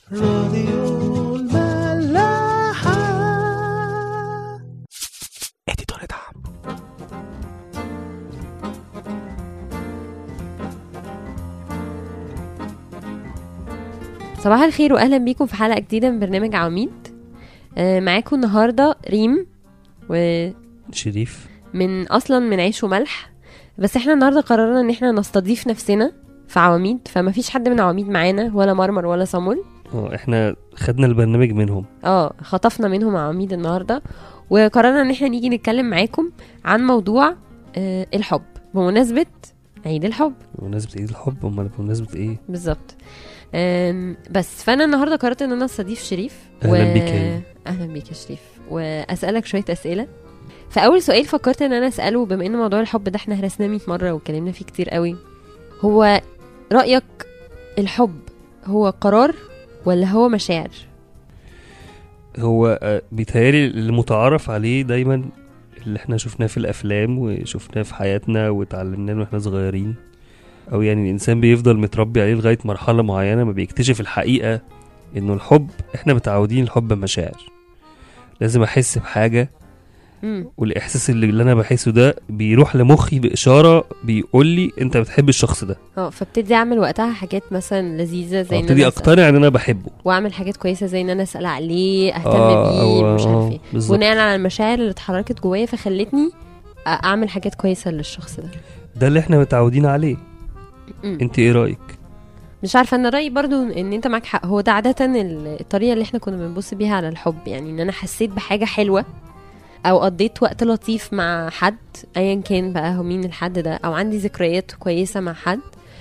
راديو الملاحة اديتور دعم صباح الخير واهلا بيكم في حلقه جديده من برنامج عواميد آه، معاكم النهارده ريم ومن شريف اصلا من عيش وملح بس احنا النهارده قررنا ان احنا نستضيف نفسنا في عواميد فما فيش حد من عواميد معانا ولا مرمر ولا صامول اه احنا خدنا البرنامج منهم اه خطفنا منهم عواميد النهارده وقررنا ان احنا نيجي نتكلم معاكم عن موضوع آه، الحب بمناسبه عيد الحب بمناسبة عيد الحب امال بمناسبة ايه بالظبط آم، بس فانا النهارده قررت ان انا استضيف شريف أهلاً بيك يا ريم. اهلا بيك يا شريف واسالك شويه اسئله فاول سؤال فكرت ان انا اساله بما ان موضوع الحب ده احنا هرسناه 100 مره واتكلمنا فيه كتير قوي هو رايك الحب هو قرار ولا هو مشاعر هو آه، بيتهيألي المتعارف عليه دايما اللي احنا شفناه في الافلام وشفناه في حياتنا واتعلمناه من واحنا صغيرين او يعني الانسان بيفضل متربي عليه لغاية مرحلة معينة ما بيكتشف الحقيقة انه الحب احنا متعودين الحب مشاعر لازم احس بحاجة امم والاحساس اللي, اللي انا بحسه ده بيروح لمخي باشاره بيقول لي انت بتحب الشخص ده اه فابتدي اعمل وقتها حاجات مثلا لذيذه زي ان ابتدي انا أسأل اقتنع ان انا بحبه واعمل حاجات كويسه زي ان انا اسال عليه اهتم آه، بيه أو- مش آه، عارف ايه بالظبط. بناء على المشاعر اللي اتحركت جوايا فخلتني أ- اعمل حاجات كويسه للشخص ده ده اللي احنا متعودين عليه مم. انت ايه رايك مش عارفه انا رايي برضو ان انت معاك حق هو ده عاده ال- الطريقه اللي احنا كنا بنبص بيها على الحب يعني ان انا حسيت بحاجه حلوه او قضيت وقت لطيف مع حد ايا كان بقى هو مين الحد ده او عندي ذكريات كويسه مع حد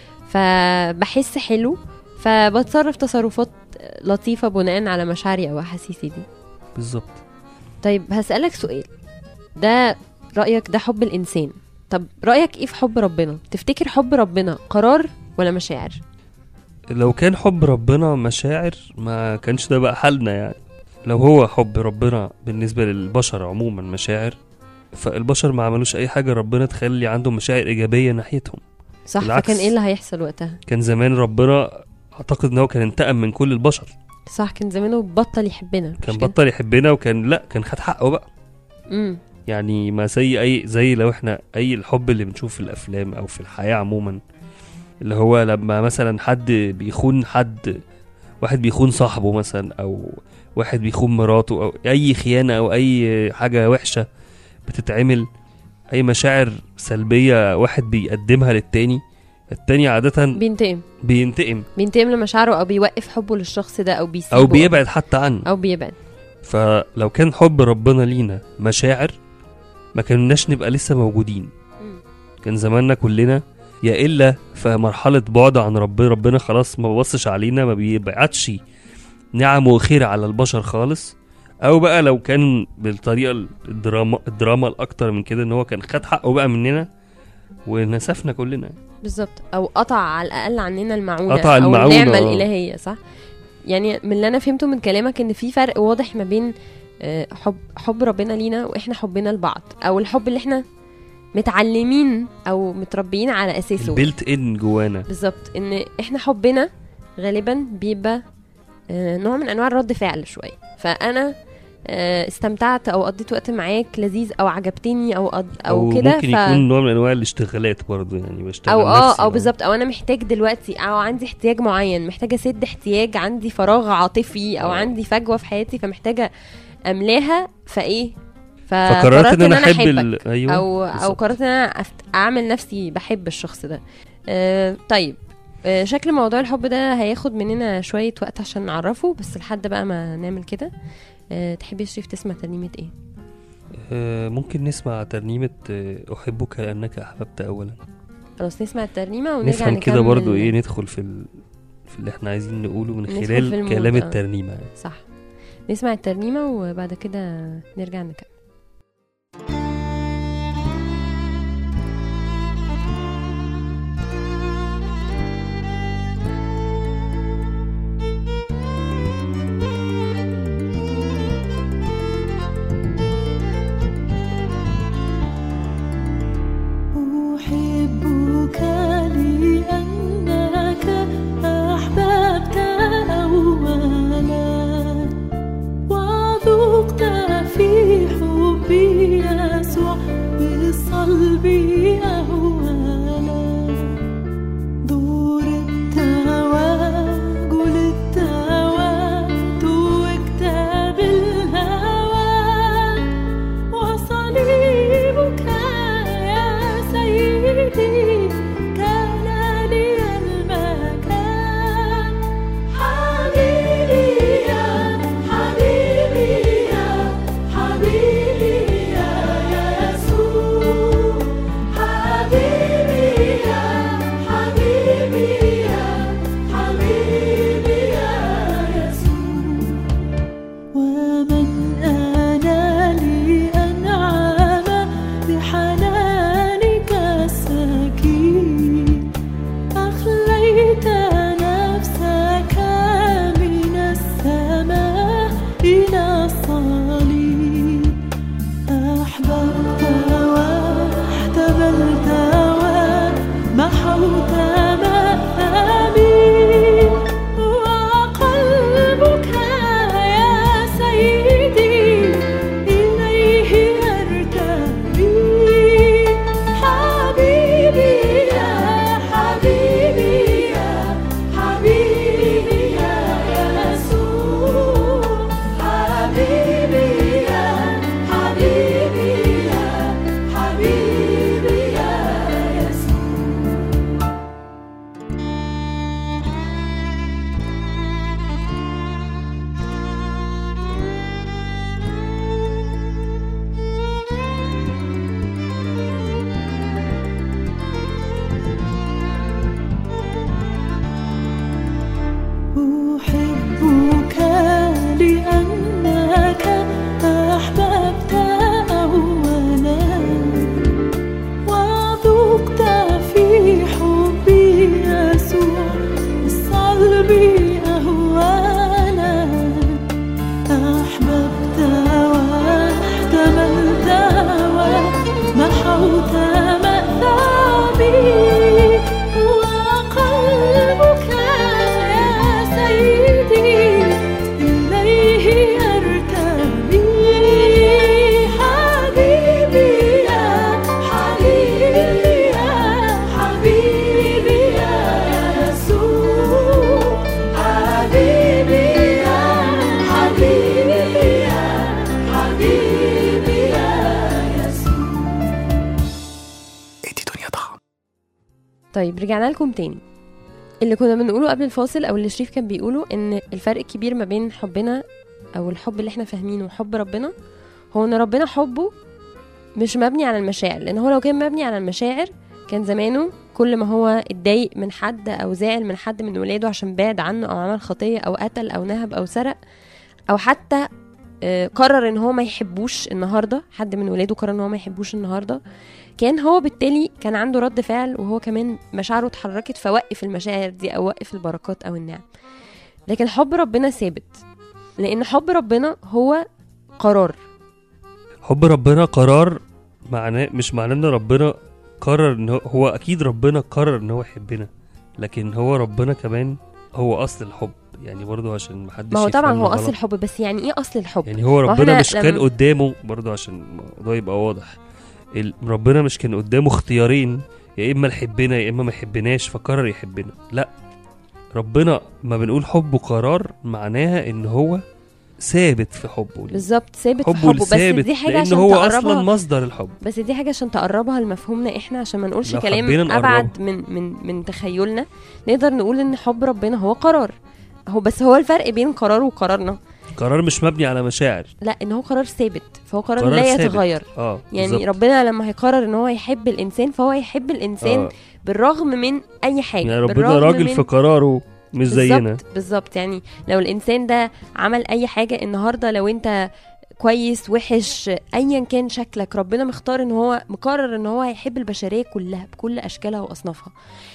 فبحس حلو فبتصرف تصرفات لطيفه بناء على مشاعري او احاسيسي دي بالظبط طيب هسألك سؤال ده رأيك ده حب الإنسان طب رأيك إيه في حب ربنا تفتكر حب ربنا قرار ولا مشاعر لو كان حب ربنا مشاعر ما كانش ده بقى حالنا يعني لو هو حب ربنا بالنسبه للبشر عموما مشاعر فالبشر ما عملوش اي حاجه ربنا تخلي عندهم مشاعر ايجابيه ناحيتهم صح بالعكس. فكان إيه اللي هيحصل وقتها كان زمان ربنا اعتقد ان هو كان انتقم من كل البشر صح كان زمانه بطل يحبنا كان بطل يحبنا وكان لا كان خد حقه بقى امم يعني ما زي اي زي لو احنا اي الحب اللي بنشوفه في الافلام او في الحياه عموما اللي هو لما مثلا حد بيخون حد واحد بيخون صاحبه مثلا او واحد بيخون مراته او اي خيانه او اي حاجه وحشه بتتعمل اي مشاعر سلبيه واحد بيقدمها للتاني التاني عاده بينتقم بينتقم بينتقم لمشاعره أو بيوقف حبه للشخص ده أو بيسيبه او بيبعد حتى عنه أو بيبعد فلو كان حب ربنا لينا مشاعر ما كناش نبقى لسه موجودين مم. كان زماننا كلنا يا الا في مرحله بعد عن ربنا ربنا خلاص ما ببصش علينا ما بيبعتش نعم وخير على البشر خالص او بقى لو كان بالطريقه الدراما الدراما الاكتر من كده ان هو كان خد حقه بقى مننا ونسفنا كلنا بالظبط او قطع على الاقل عننا المعونه قطع او المعونة، النعمه آه. الالهيه صح يعني من اللي انا فهمته من كلامك ان في فرق واضح ما بين آه، حب حب ربنا لينا واحنا حبنا لبعض او الحب اللي احنا متعلمين او متربيين على اساسه البيلت ان جوانا بالظبط ان احنا حبنا غالبا بيبقى آه، نوع من انواع الرد فعل شويه فانا آه، استمتعت او قضيت وقت معاك لذيذ او عجبتني او أد... او, او كده ممكن يكون نوع من انواع الاشتغالات برضه يعني بشتغل او اه نفسي او بالظبط او انا محتاج دلوقتي او عندي احتياج معين محتاجه اسد احتياج عندي فراغ عاطفي او آه. عندي فجوه في حياتي فمحتاجه املاها فايه فقررت ان انا احب احبك ال- ايوه او او بالظبط. قررت ان انا أفت... اعمل نفسي بحب الشخص ده آه طيب آه شكل موضوع الحب ده هياخد مننا شويه وقت عشان نعرفه بس لحد بقى ما نعمل كده آه تحبي يا شريف تسمع ترنيمه ايه آه، ممكن نسمع ترنيمة آه، أحبك كأنك أحببت أولا خلاص نسمع الترنيمه ونرجع نفهم كده نكمل- برضو إيه ندخل في ال... في اللي احنا عايزين نقوله من ندخل خلال في المود، كلام آه. الترنيمة يعني. صح نسمع الترنيمة وبعد كده نرجع نكمل أحبك لأنك أحببت أولا طيب رجعنا لكم تاني اللي كنا بنقوله قبل الفاصل او اللي شريف كان بيقوله ان الفرق الكبير ما بين حبنا او الحب اللي احنا فاهمينه وحب ربنا هو ان ربنا حبه مش مبني على المشاعر لان هو لو كان مبني على المشاعر كان زمانه كل ما هو اتضايق من حد او زعل من حد من ولاده عشان بعد عنه او عمل خطيه او قتل او نهب او سرق او حتى آه، قرر ان هو ما يحبوش النهارده حد من ولاده قرر ان هو ما يحبوش النهارده كان هو بالتالي كان عنده رد فعل وهو كمان مشاعره اتحركت فوقف المشاعر دي او وقف البركات او النعم لكن حب ربنا ثابت لان حب ربنا هو قرار حب ربنا قرار معناه مش معناه ان ربنا قرر ان هو, هو اكيد ربنا قرر ان هو يحبنا لكن هو ربنا كمان هو اصل الحب يعني برضو عشان محدش ما هو طبعا يفهمنا هو اصل غلط. الحب بس يعني ايه اصل الحب يعني هو ما ربنا احنا مش كان لما- قدامه برضو عشان الموضوع يبقى واضح ال- ربنا مش كان قدامه اختيارين يا اما يحبنا يا اما ما يحبناش فقرر يحبنا لا ربنا ما بنقول حبه قرار معناها ان هو ثابت في حبه ليه. بالظبط ثابت في حبه حبه بس ثابت دي حاجه لان عشان هو تقربها اصلا مصدر الحب بس دي حاجه عشان تقربها لمفهومنا احنا عشان ما نقولش لو حبينا كلام نقربها. ابعد من من من تخيلنا نقدر نقول ان حب ربنا هو قرار هو بس هو الفرق بين قرار وقرارنا قرار مش مبني على مشاعر لا ان هو قرار ثابت فهو قرار, قرار لا ثابت. يتغير اه يعني بالظبط. ربنا لما هيقرر ان هو يحب الانسان فهو يحب الانسان آه. بالرغم من اي حاجه يعني ربنا بالرغم راجل من في قراره مش زينا بالظبط بالظبط يعني لو الانسان ده عمل اي حاجه النهارده لو انت كويس وحش ايا كان شكلك ربنا مختار ان هو مقرر ان هو هيحب البشريه كلها بكل اشكالها واصنافها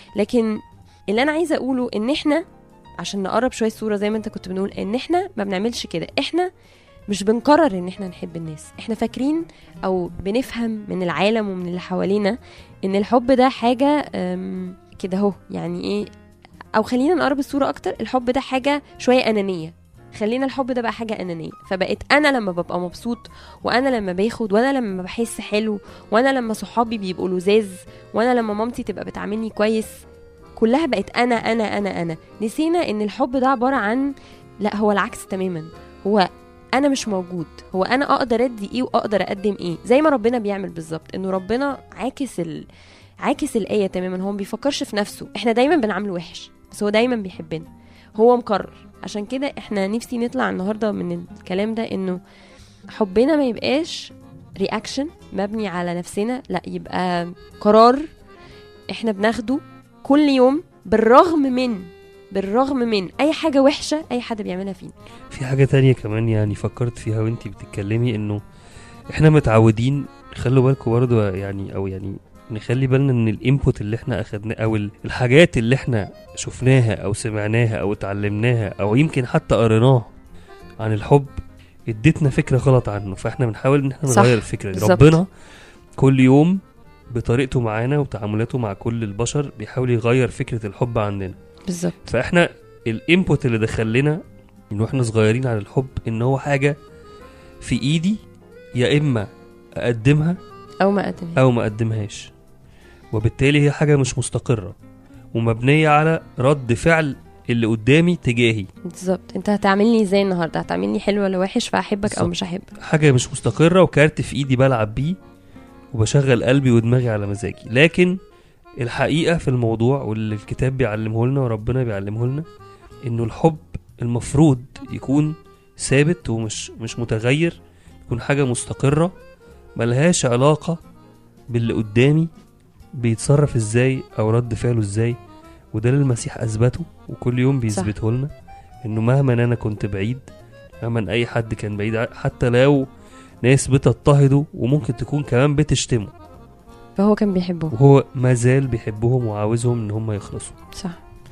لكن اللي انا عايزه اقوله ان احنا عشان نقرب شويه الصوره زي ما انت كنت بنقول ان احنا ما بنعملش كده احنا مش بنقرر ان احنا نحب الناس احنا فاكرين او بنفهم من العالم ومن اللي حوالينا ان الحب ده حاجه أم، كده اهو يعني ايه او خلينا نقرب الصوره اكتر الحب ده حاجه شويه انانيه خلينا الحب ده بقى حاجه انانيه فبقيت انا لما ببقى مبسوط وانا لما باخد وانا لما بحس حلو وانا لما صحابي بيبقوا لزاز وانا لما مامتي تبقى بتعاملني كويس كلها بقت انا انا انا انا نسينا ان الحب ده عباره عن لا هو العكس تماما هو انا مش موجود هو انا اقدر ادي ايه واقدر اقدم ايه زي ما ربنا بيعمل بالظبط انه ربنا عاكس ال... عاكس الايه تماما هو ما بيفكرش في نفسه احنا دايما بنعامله وحش بس هو دايما بيحبنا هو مقرر عشان كده احنا نفسي نطلع النهارده من الكلام ده انه حبنا ما يبقاش رياكشن مبني على نفسنا لا يبقى قرار احنا بناخده كل يوم بالرغم من بالرغم من اي حاجه وحشه اي حد بيعملها فينا في حاجة تانية كمان يعني فكرت فيها وانتي بتتكلمي انه احنا متعودين خلوا بالكم برضو يعني او يعني نخلي بالنا ان الانبوت اللي احنا اخدناه او ال- الحاجات اللي احنا شفناها او سمعناها او اتعلمناها او يمكن حتى قريناها عن الحب ادتنا فكرة غلط عنه فاحنا بنحاول ان احنا صح، نغير الفكرة دي بالظبط. ربنا كل يوم بطريقته معانا وتعاملاته مع كل البشر بيحاول يغير فكرة الحب عندنا بالظبط فاحنا الانبوت اللي دخل لنا من واحنا صغيرين على الحب ان هو حاجه في ايدي يا اما اقدمها او ما قدم او ما اقدمهاش وبالتالي هي حاجه مش مستقره ومبنيه على رد فعل اللي قدامي تجاهي بالظبط انت هتعاملني ازاي النهارده هتعاملني حلو ولا وحش فاحبك او بالظبط. مش هحبك حاجه مش مستقره وكارت في ايدي بلعب بيه وبشغل قلبي ودماغي على مزاجي لكن الحقيقه في الموضوع واللي الكتاب بيعلمه لنا وربنا بيعلمه لنا انه الحب المفروض يكون ثابت ومش مش متغير يكون حاجه مستقره ملهاش علاقه باللي قدامي بيتصرف ازاي او رد فعله ازاي وده اللي المسيح اثبته وكل يوم بيثبته لنا انه مهما انا كنت بعيد مهما اي حد كان بعيد ع- حتى لو ناس بتضطهده وممكن تكون كمان بتشتمه فهو كان بيحبه وهو ما زال بيحبهم وعاوزهم ان هم يخلصوا صح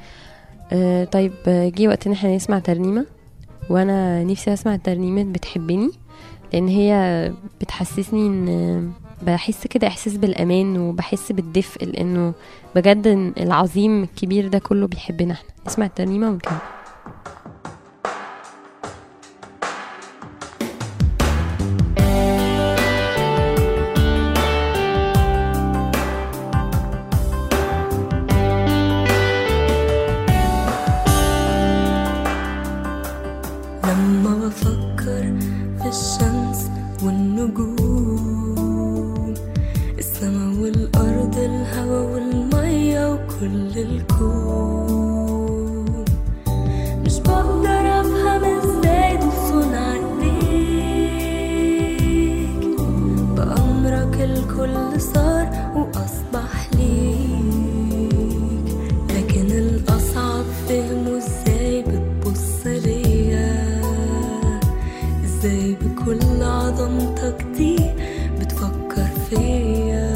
آه طيب آه، جه وقت ان احنا نسمع ترنيمه وانا نفسي اسمع الترنيمه بتحبني لان هي بتحسسني ان بحس كده احساس بالامان وبحس بالدفء لانه بجد إن العظيم الكبير ده كله بيحبنا احنا نسمع الترنيمه ونكمل لما بفكر في الشمس والنجوم السما والأرض الهوا والمية الدنيا وكل الكون مش بقدر افهم ازاي ده صنع ايديك بأمرك الكل صار وأصبح ليك لكن الأصعب فهمه ازاي بتبص ليا ازاي بكل عظمتك دي بتفكر فيا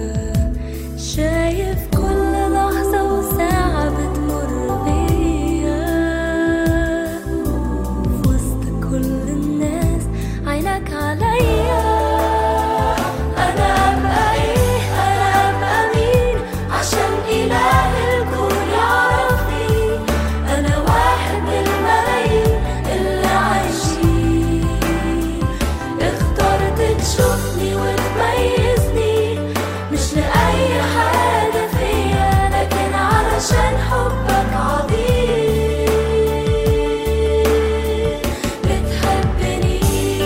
شايف كل لحظة وساعة بتمر بيا في وسط كل الناس عينك عليا أنا أبقى إيه أنا أبقى مين عشان إله الكون يعرفني أنا واحد من الملايين اللي عايشين اخترت تشوفني وتميزني مش لأي حاجة فيا لكن علشان حبك عظيم بتحبني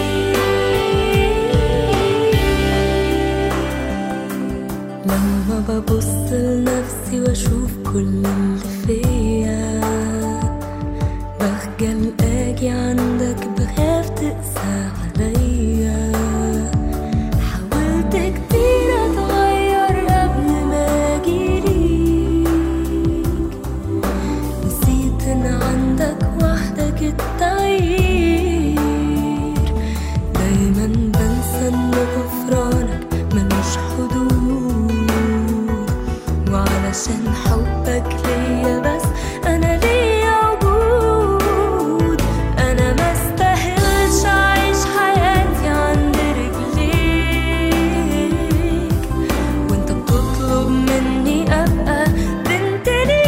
لما ببص لنفسي واشوف كل اللي فيا بخجل اجي عندك بخاف تقسى عليا حاولت كتير اتغير قبل ما اجيليك نسيت ان عندك وحدك التغيير دايما بنسى ان غفرانك ملوش حدود وعلشان حبك ليا بس انا ليا وجود انا ما استاهلش اعيش حياتي عند رجليك وانت بتطلب مني ابقى بنت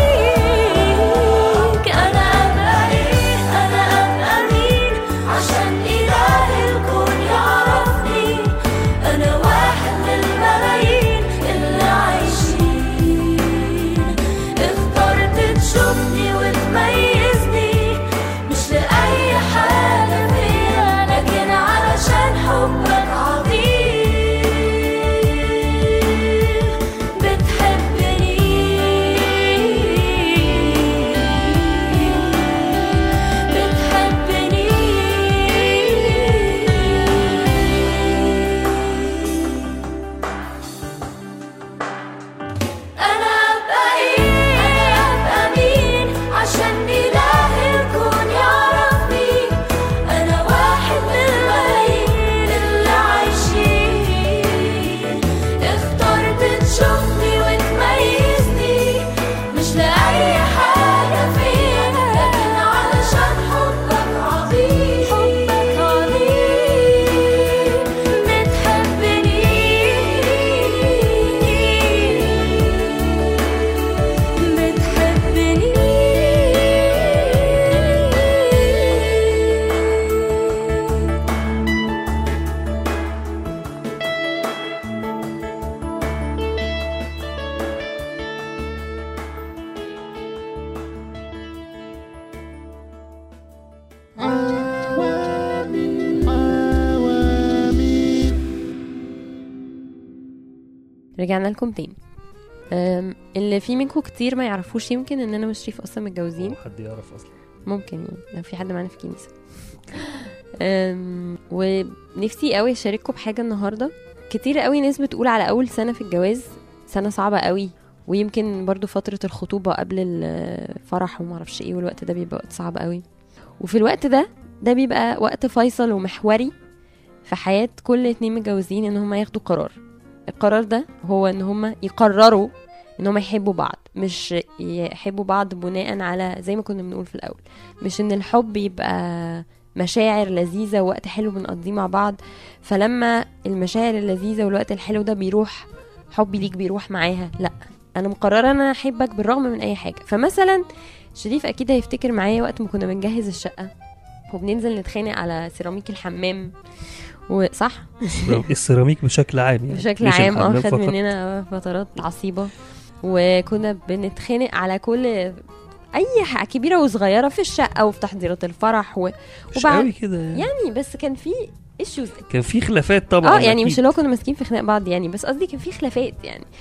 ليك انا ابقى ايه انا ابقى مين عشان اله الكون يعرفني انا واحد من الملايين اللي عايشين اخترت تشوفني وتميزني مش لأي حاجة فيا لكن علشان حبك عظيم بتحبني بتحبني أنا أبقى إيه أنا أبقى مين عشان إله الكون يعرفني أنا واحد من الملايين اللي عايشين اخترت تشوفني وتميزني مش لأي حاجة فيا لكن علشان حبك عظيم حبك عظيم بتحبني بتحبني رجعنا لكم تاني أم، اللي في منكم كتير ما يعرفوش يمكن ان انا وشريف اصلا متجوزين هو حد يعرف اصلا ممكن يعني لو في حد معانا في الكنيسه أم، ونفسي قوي اشارككم بحاجه النهارده كتير قوي ناس بتقول على اول سنه في الجواز سنه صعبه قوي ويمكن برضو فتره الخطوبه قبل الفرح وما اعرفش ايه والوقت ده بيبقى وقت صعب قوي وفي الوقت ده ده بيبقى وقت فيصل ومحوري في حياه كل اتنين متجوزين ان هم ياخدوا قرار القرار ده هو ان هم يقرروا ان هم يحبوا بعض مش يحبوا بعض بناء على زي ما كنا بنقول في الاول مش ان الحب يبقى مشاعر لذيذة ووقت حلو بنقضيه مع بعض فلما المشاعر اللذيذة والوقت الحلو ده بيروح حبي ليك بيروح معاها لا انا مقررة ان انا احبك بالرغم من اي حاجة فمثلا شريف اكيد هيفتكر معايا وقت ما كنا بنجهز الشقة وبننزل نتخانق على سيراميك الحمام وصح السيراميك بشكل عام يعني بشكل مش عام اه الحمام خد فقط. مننا فترات عصيبة وكنا بنتخانق على كل اي حاجه كبيره وصغيره في الشقه وفي تحضيرات الفرح و... مش وبعد- قوي كده يعني يعني بس كان في ايشوز كان في خلافات طبعا اه يعني أكيد. مش اللي هو كنا ماسكين في خناق بعض يعني بس قصدي كان في خلافات يعني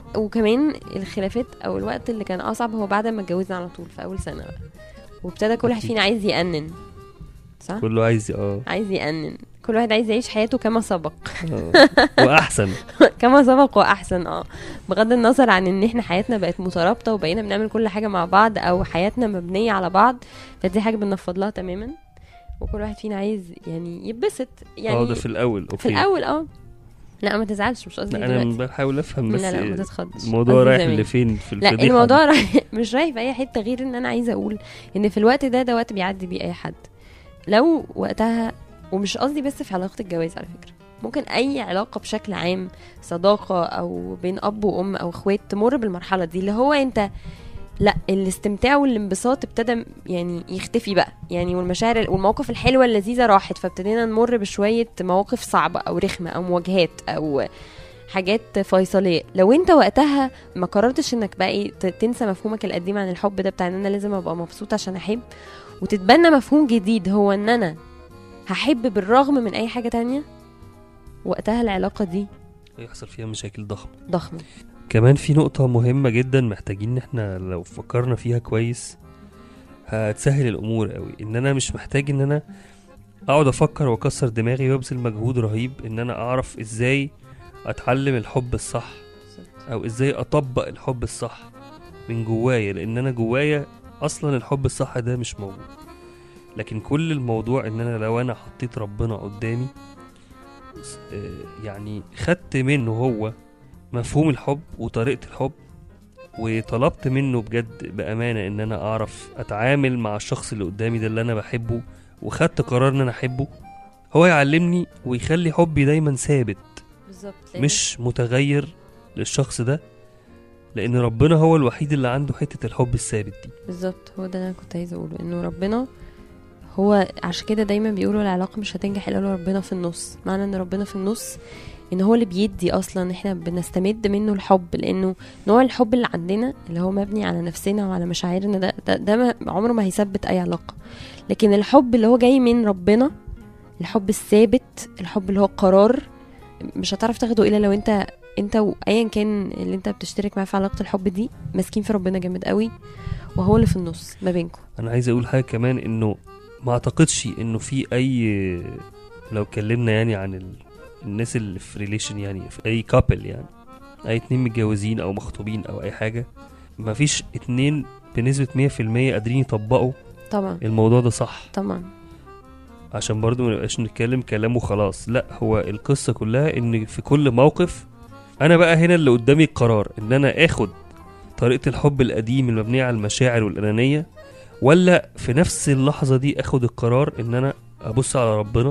وكمان الخلافات او الوقت اللي كان اصعب هو بعد ما اتجوزنا على طول في اول سنه بقى وابتدى كل واحد أكيد. فينا عايز يأنن صح كله عايز اه عايز يأنن كل واحد عايز يعيش حياته كما سبق آه. واحسن كما سبق واحسن اه بغض النظر عن ان احنا حياتنا بقت مترابطه وبقينا بنعمل كل حاجه مع بعض او حياتنا مبنيه على بعض فدي حاجه بنفض لها تماما وكل واحد فينا عايز يعني يتبسط يعني اه ده في الاول اوكي في الاول اه لا ما تزعلش مش قصدي لا انا دلوقتي بحاول افهم بس لا لا ما تتخضش الموضوع قصدي رايح زمان. لفين في لا الفضيحة الموضوع دي. رايح مش رايح في اي حته غير ان انا عايزه اقول ان في الوقت ده ده وقت بيعدي بيه اي حد لو وقتها ومش قصدي بس في علاقه الجواز على فكره ممكن اي علاقه بشكل عام صداقه او بين اب وام او اخوات تمر بالمرحله دي اللي هو انت لا الاستمتاع والانبساط ابتدى يعني يختفي بقى يعني والمشاعر والمواقف الحلوه اللذيذه راحت فابتدينا نمر بشويه مواقف صعبه او رخمه او مواجهات او حاجات فيصليه لو انت وقتها ما قررتش انك بقى ايه ت- تنسى مفهومك القديم عن الحب ده بتاع ان انا لازم ابقى مبسوط عشان احب وتتبنى مفهوم جديد هو ان انا هحب بالرغم من اي حاجه تانية وقتها العلاقه دي هيحصل فيها مشاكل ضخمة ضخمه كمان في نقطة مهمة جدا محتاجين ان احنا لو فكرنا فيها كويس هتسهل الامور قوي ان انا مش محتاج ان انا اقعد افكر واكسر دماغي وابذل مجهود رهيب ان انا اعرف ازاي اتعلم الحب الصح او ازاي اطبق الحب الصح من جوايا لان انا جوايا اصلا الحب الصح ده مش موجود لكن كل الموضوع ان انا لو انا حطيت ربنا قدامي س- آه، يعني خدت منه هو مفهوم الحب وطريقة الحب وطلبت منه بجد بأمانة إن أنا أعرف أتعامل مع الشخص اللي قدامي ده اللي أنا بحبه وخدت قرار إن أنا أحبه هو يعلمني ويخلي حبي دايما ثابت بالظبط مش متغير للشخص ده لأن ربنا هو الوحيد اللي عنده حتة الحب الثابت دي بالظبط هو ده اللي انا كنت عايزه اقوله انه ربنا هو عشان كده دايما بيقولوا العلاقه مش هتنجح الا لو ربنا في النص معنى ان ربنا في النص ان هو اللي بيدي اصلا احنا بنستمد منه الحب لانه نوع الحب اللي عندنا اللي هو مبني على نفسنا وعلى مشاعرنا ده ده, ده ما عمره ما هيثبت اي علاقه لكن الحب اللي هو جاي من ربنا الحب الثابت الحب اللي هو قرار مش هتعرف تاخده الا لو انت انت وايا كان اللي انت بتشترك معاه في علاقه الحب دي ماسكين في ربنا جامد قوي وهو اللي في النص ما بينكم أنا عايز أقول حاجة كمان إنه ما أعتقدش إنه في أي لو اتكلمنا يعني عن ال... الناس اللي في ريليشن يعني في أي كابل يعني أي اتنين متجوزين أو مخطوبين أو أي حاجة ما فيش اتنين بنسبة 100% قادرين يطبقوا طبعا الموضوع ده صح طبعا عشان برضو ما نبقاش نتكلم كلام وخلاص لا هو القصة كلها ان في كل موقف انا بقى هنا اللي قدامي القرار ان انا اخد طريقة الحب القديم المبنية على المشاعر والأنانية ولا في نفس اللحظة دي اخد القرار ان انا ابص على ربنا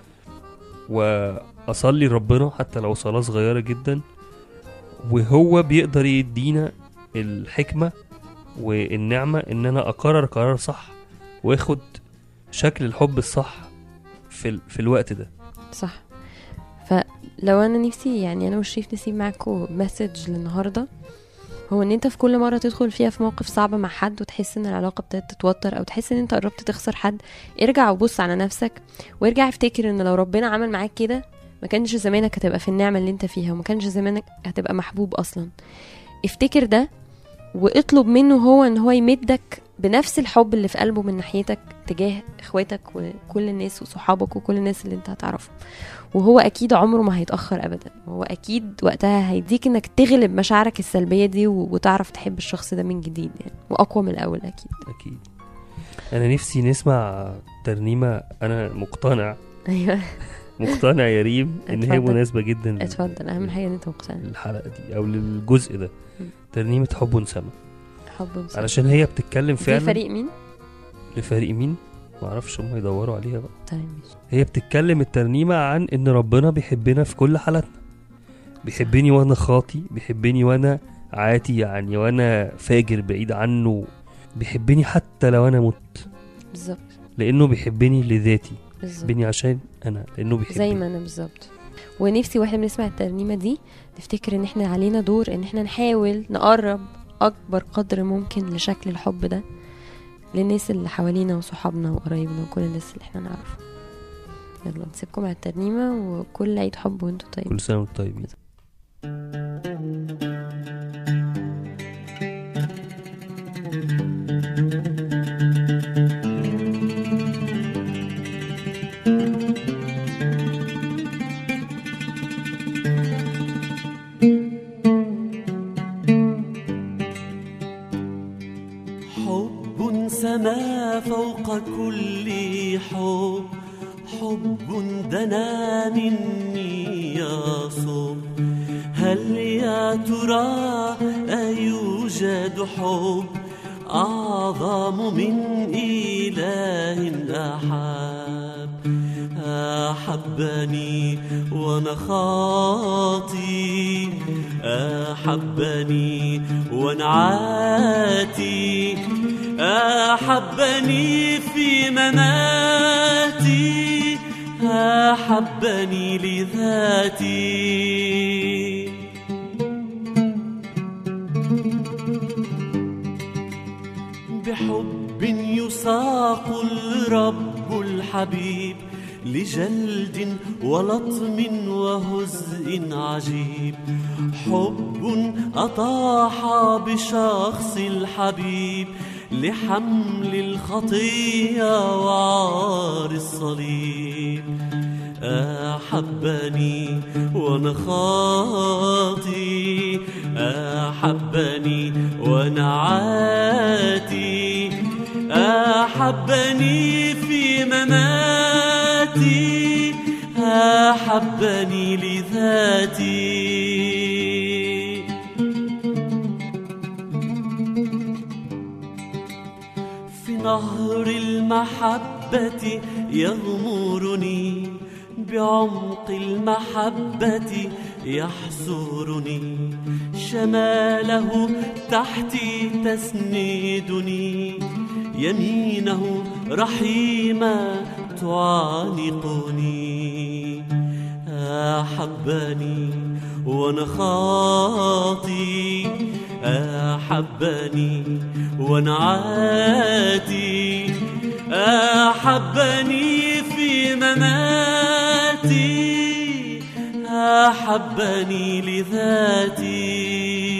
واصلي لربنا حتى لو صلاة صغيرة جدا وهو بيقدر يدينا الحكمة والنعمة ان انا اقرر قرار صح واخد شكل الحب الصح في ال... في الوقت ده صح فلو انا نفسي يعني انا وشريف نسيب معاكم مسج للنهارده هو ان انت في كل مره تدخل فيها في موقف صعب مع حد وتحس ان العلاقه ابتدت تتوتر او تحس ان انت قربت تخسر حد ارجع وبص على نفسك وارجع افتكر ان لو ربنا عمل معاك كده ما كانش زمانك هتبقى في النعمه اللي انت فيها وما كانش زمانك هتبقى محبوب اصلا افتكر ده واطلب منه هو ان هو يمدك بنفس الحب اللي في قلبه من ناحيتك تجاه اخواتك وكل الناس وصحابك وكل الناس اللي انت هتعرفهم وهو اكيد عمره ما هيتاخر ابدا وهو اكيد وقتها هيديك انك تغلب مشاعرك السلبيه دي و- وتعرف تحب الشخص ده من جديد يعني واقوى من الاول اكيد اكيد انا نفسي نسمع ترنيمة انا مقتنع ايوه مقتنع يا ريم ان هي اتفضل. مناسبة جدا لل- اتفضل اهم حاجه ان انت مقتنع للحلقة دي او للجزء ده م. ترنيمة حب سما حب وصبر. علشان هي بتتكلم دي فعلا فريق مين لفريق مين معرفش هم يدوروا عليها بقى طيب ماشي هي بتتكلم الترنيمة عن ان ربنا بيحبنا في كل حالاتنا بيحبني وانا خاطي بيحبني وانا عاتي يعني وانا فاجر بعيد عنه بيحبني حتى لو انا مت بالظبط لانه بيحبني لذاتي بالظبط بيحبني عشان انا لانه بيحبني زي ما انا بالظبط ونفسي واحنا بنسمع الترنيمه دي نفتكر ان احنا علينا دور ان احنا نحاول نقرب اكبر قدر ممكن لشكل الحب ده للناس اللي حوالينا وصحابنا وقرايبنا وكل الناس اللي احنا نعرفها يلا نسيبكم على الترنيمه وكل عيد حب وانتم طيبين كل سنه وانتم طيبين حب حب دنا مني يصب هل يا ترى أيوجد حب أعظم من إله أحب أحبني وأنا خاطي أحبني وأنا عاتي أحبني في مماتي أحبني لذاتي بحب يساق الرب الحبيب لجلد ولطم وهزء عجيب حب أطاح بشخص الحبيب لحمل الخطية وعار الصليب أحبني وأنا خاطي أحبني وأنا عاتي أحبني في مماتي أحبني لذاتي في نهر المحبة يغمرني بعمق المحبة يحصرني شماله تحتي تسندني يمينه رحيمة تعانقني أحبني وأنا خاطي أحبني وأنا عاتي أحبني في مماتي أحبني لذاتي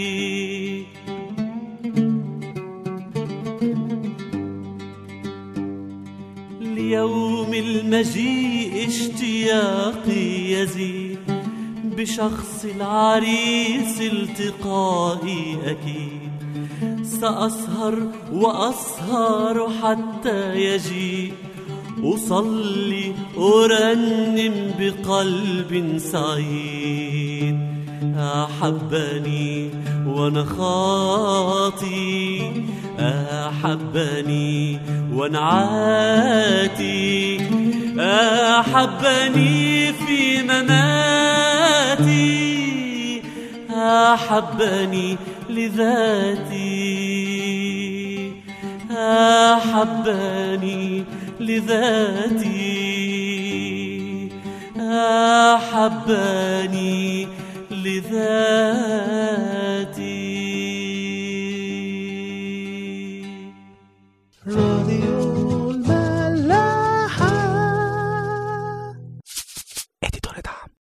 ليوم المجيء اشتياقي يزيد بشخص العريس التقائي أكيد سأسهر وأسهر حتى يجي أصلي أرنم بقلب سعيد أحبني وأنا خاطي أحبني وأنا عاتي أحبني في مماتي أحبني لذاتي أحبني لذاتي أحبني لذاتي